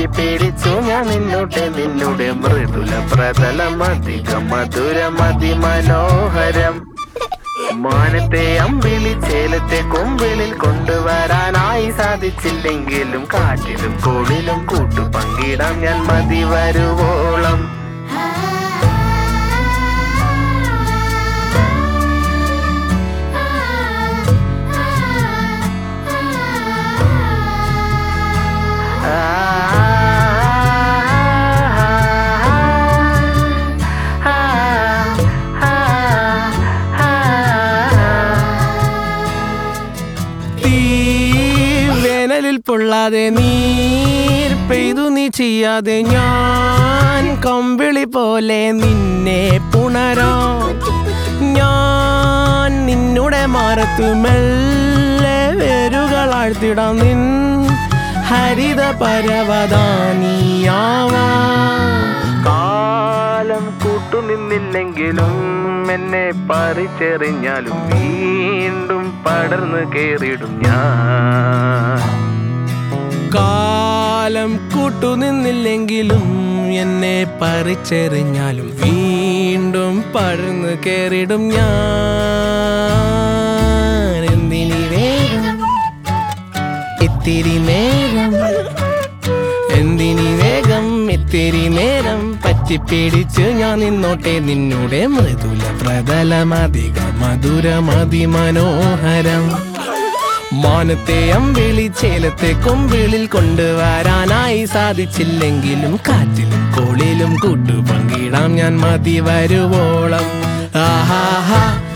പറ്റിപ്പിടിച്ചു ഞാൻ നിന്നോട്ടെ നിന്നുടെ മൃദുല പ്രതലം അധികം മധുരം അതിമനോഹരം മാനത്തെ അമ്പിളി ചേലത്തെ കൊമ്പിളിൽ കൊണ്ടുവരാനായി സാധിച്ചില്ലെങ്കിലും കാറ്റിലും കോളിലും കൂട്ടു പങ്കിടാം ഞാൻ മതി വരുവോളം തീ വേനലിൽ പൊള്ളാതെ നീർ പെയ്തു നീ ചെയ്യാതെ ഞാൻ കമ്പിളി പോലെ നിന്നെ പുണരോ ഞാൻ നിന്നുടെ മാറത്തു മെല്ലെ വേരുകളാഴ്ത്തിടാം നിൻ ഹരിത പരവതാനിയാവാ കാലം കൂട്ടുനിന്നില്ലെങ്കിലും എന്നെ പറിച്ചെറിഞ്ഞാലും വീണ്ടും പടർന്നു കേറിടും ഞാൻ കാലം കൂട്ടുനിന്നില്ലെങ്കിലും എന്നെ പറിച്ചെറിഞ്ഞാലും വീണ്ടും പഴന്നു കയറിടും ഞാൻ എന്തിനി വേഗം ഇത്തിരി നേരം എന്തിനി വേഗം ഇത്തിരി നേരം പറ്റിപ്പിടിച്ച് ഞാൻ നിന്നോട്ടെ നിന്നുടെ മൃദുല പ്രതലമധിക മധുരമതി മനോഹരം മാനത്തെ അമ്പിളി ചേലത്തെ കൊമ്പിളിൽ കൊണ്ടുവരാനായി സാധിച്ചില്ലെങ്കിലും കാറ്റിലും കോളിലും കൂട്ടു പങ്കിടാം ഞാൻ മതി വരുവോളം ആഹാ